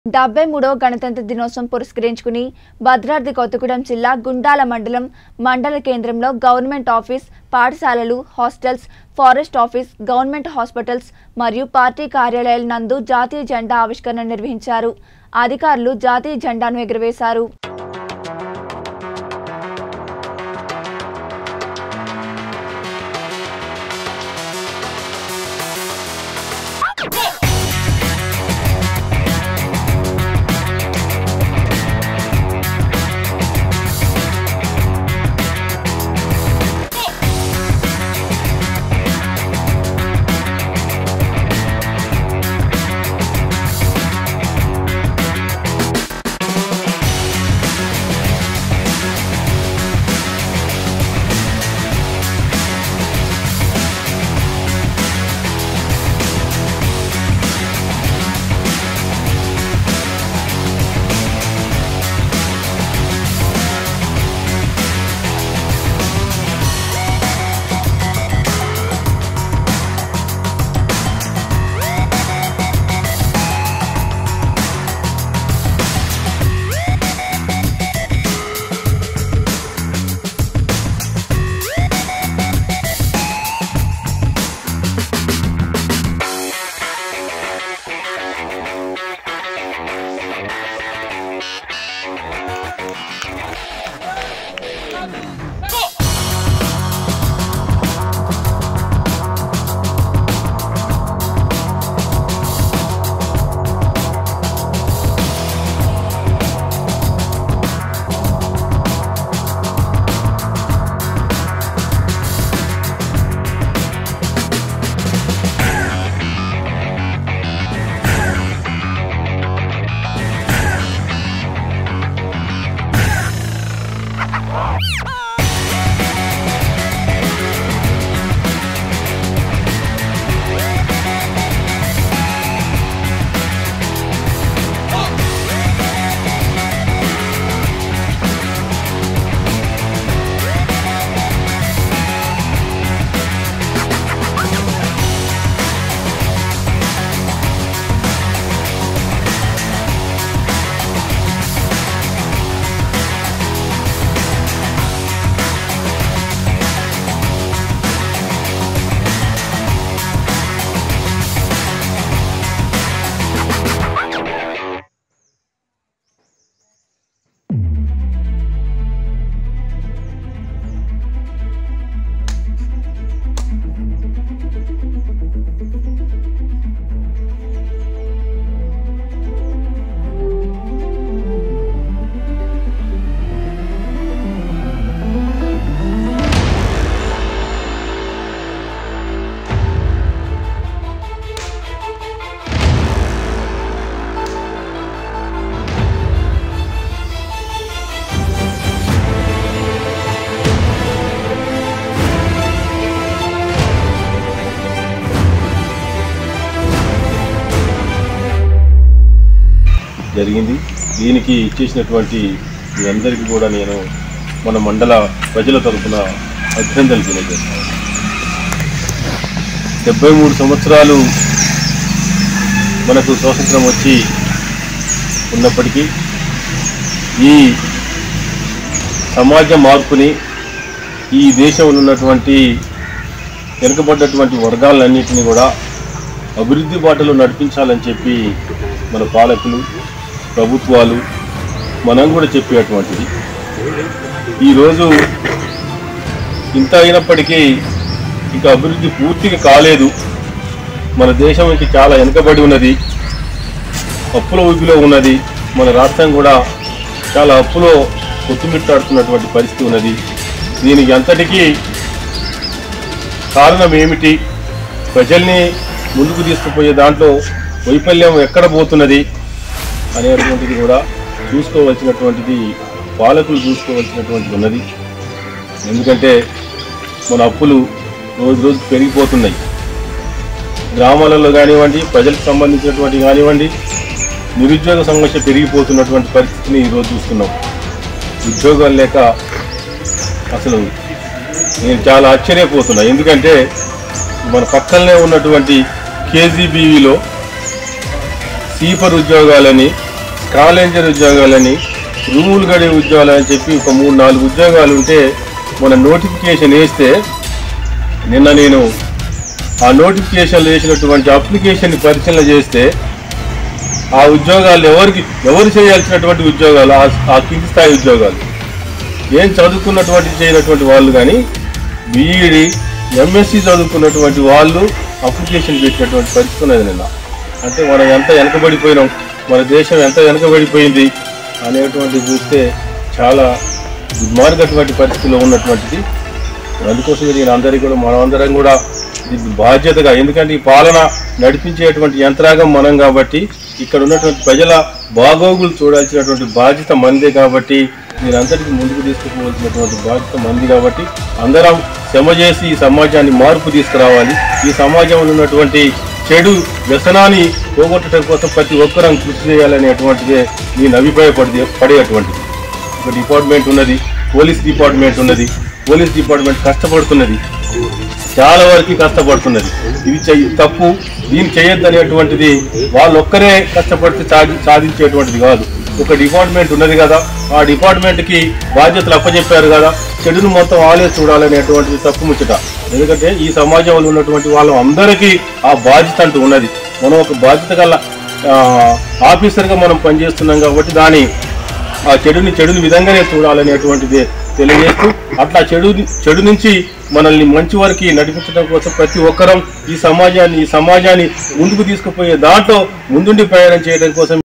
డెబ్బై మూడవ గణతంత్ర దినోత్సవం పురస్కరించుకుని భద్రాద్రి కొత్తగూడెం జిల్లా గుండాల మండలం మండల కేంద్రంలో గవర్నమెంట్ ఆఫీస్ పాఠశాలలు hostels forest office government hospitals మరియు పార్టీ కార్యాలయాల నందు జాతీయ జెండా ఆవిష్కరణ నిర్వహించారు అధికారులు జాతీయ జెండాను ఎగురవేశారు జరిగింది దీనికి ఇచ్చేసినటువంటి మీ అందరికీ కూడా నేను మన మండల ప్రజల తరఫున అభినందనలు తెలియజేస్తాను డెబ్బై మూడు సంవత్సరాలు మనకు స్వాతంత్రం వచ్చి ఉన్నప్పటికీ ఈ సమాజ మార్పుని ఈ దేశంలో ఉన్నటువంటి వెనుకబడ్డటువంటి వర్గాలన్నింటినీ కూడా అభివృద్ధి బాటలో నడిపించాలని చెప్పి మన పాలకులు ప్రభుత్వాలు మనం కూడా చెప్పేటువంటిది ఈరోజు ఇంత అయినప్పటికీ ఇంకా అభివృద్ధి పూర్తిగా కాలేదు మన దేశం ఇంక చాలా వెనుకబడి ఉన్నది అప్పుల ఊపిలో ఉన్నది మన రాష్ట్రం కూడా చాలా అప్పులో కొట్టుమిట్టాడుతున్నటువంటి పరిస్థితి ఉన్నది దీనికి అంతటికీ కారణం ఏమిటి ప్రజల్ని ముందుకు తీసుకుపోయే దాంట్లో వైఫల్యం ఎక్కడ పోతున్నది అనేటువంటిది కూడా చూసుకోవాల్సినటువంటిది పాలకులు చూసుకోవాల్సినటువంటిది ఉన్నది ఎందుకంటే మన అప్పులు రోజు రోజు పెరిగిపోతున్నాయి గ్రామాలలో కానివ్వండి ప్రజలకు సంబంధించినటువంటి కానివ్వండి నిరుద్యోగ సమస్య పెరిగిపోతున్నటువంటి పరిస్థితిని ఈరోజు చూస్తున్నాం ఉద్యోగాలు లేక అసలు నేను చాలా ఆశ్చర్యపోతున్నా ఎందుకంటే మన పక్కనే ఉన్నటువంటి కేజీబీవీలో సీపర్ ఉద్యోగాలని కాలేంజర్ ఉద్యోగాలని రూములు గడి ఉద్యోగాలు అని చెప్పి ఒక మూడు నాలుగు ఉద్యోగాలు ఉంటే మన నోటిఫికేషన్ వేస్తే నిన్న నేను ఆ నోటిఫికేషన్లు వేసినటువంటి అప్లికేషన్ పరిశీలన చేస్తే ఆ ఉద్యోగాలు ఎవరికి ఎవరు చేయాల్సినటువంటి ఉద్యోగాలు ఆ- ఆ కింది స్థాయి ఉద్యోగాలు ఏం చదువుకున్నటువంటి చేయనటువంటి వాళ్ళు కానీ బీఈడి ఎంఎస్సి చదువుకున్నటువంటి వాళ్ళు అప్లికేషన్ పెట్టినటువంటి పరిస్థితి ఉన్నది నిన్న అంటే మనం ఎంత వెనకబడిపోయినాం మన దేశం ఎంత వెనకబడిపోయింది అనేటువంటిది చూస్తే చాలా దుర్మార్గటువంటి పరిస్థితిలో ఉన్నటువంటిది అందుకోసమే నేను అందరికీ కూడా మనం అందరం కూడా ఇది బాధ్యతగా ఎందుకంటే ఈ పాలన నడిపించేటువంటి యంత్రాంగం మనం కాబట్టి ఇక్కడ ఉన్నటువంటి ప్రజల బాగోగులు చూడాల్సినటువంటి బాధ్యత మందే కాబట్టి మీరందరికీ ముందుకు తీసుకుపోవాల్సినటువంటి బాధ్యత మంది కాబట్టి అందరం శ్రమ చేసి ఈ సమాజాన్ని మార్పు తీసుకురావాలి ఈ సమాజంలో ఉన్నటువంటి చెడు వ్యసనాన్ని పోగొట్టడం కోసం ప్రతి ఒక్కరం కృషి చేయాలనేటువంటిదే నేను అభిప్రాయపడి పడేటువంటిది ఒక డిపార్ట్మెంట్ ఉన్నది పోలీస్ డిపార్ట్మెంట్ ఉన్నది పోలీస్ డిపార్ట్మెంట్ కష్టపడుతున్నది చాలా వరకు కష్టపడుతున్నది ఇది చెయ్యి తప్పు దీన్ని చేయొద్దు అనేటువంటిది వాళ్ళు ఒక్కరే కష్టపడితే సాధి సాధించేటువంటిది కాదు ఒక డిపార్ట్మెంట్ ఉన్నది కదా ఆ డిపార్ట్మెంట్కి బాధ్యతలు అప్పచెప్పారు కదా చెడును మొత్తం వాళ్ళే చూడాలనేటువంటిది తప్పు ముచ్చట ఎందుకంటే ఈ సమాజంలో ఉన్నటువంటి వాళ్ళం అందరికీ ఆ బాధ్యత అంటూ ఉన్నది మనం ఒక బాధ్యత గల ఆ, ఆఫీసర్గా మనం పనిచేస్తున్నాం కాబట్టి దాని ఆ చెడుని చెడుని విధంగానే చూడాలనేటువంటిది తెలియజేస్తూ అట్లా చెడు చెడు నుంచి మనల్ని మంచి వరకు నడిపించడం కోసం ప్రతి ఒక్కరం ఈ సమాజాన్ని ఈ సమాజాన్ని ముందుకు తీసుకుపోయే దాంట్లో ముందుండి ప్రయాణం చేయడం కోసం